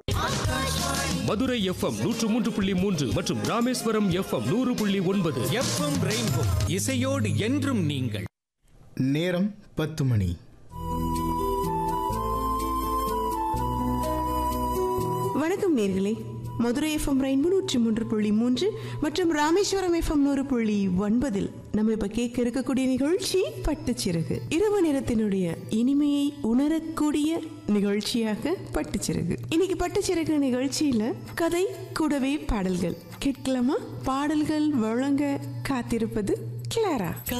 Madurai FM நூற்று மூன்று புள்ளி மூன்று மற்றும் ராமேஸ்வரம் எஃப்எம் நூறு புள்ளி ஒன்பது எஃப்எம் ரெயின்போ இசையோடு என்றும் நீங்கள் நேரம் பத்து மணி வணக்கம் நேர்களே மதுரை எஃப்எம் ரெயின்போ நூற்றி மூன்று புள்ளி மூன்று மற்றும் ராமேஸ்வரம் எஃப்எம் நூறு புள்ளி ஒன்பதில் நம்ம இப்ப கேட்க இருக்கக்கூடிய நிகழ்ச்சி பட்டுச்சிறகு இரவு நேரத்தினுடைய இனிமையை உணரக்கூடிய நிகழ்ச்சியாக பட்டுச்சிறகு இன்னைக்கு பட்டுச்சிறகு நிகழ்ச்சியில கதை கூடவே பாடல்கள் கேட்கலாமா பாடல்கள் வழங்க காத்திருப்பது கிளாரா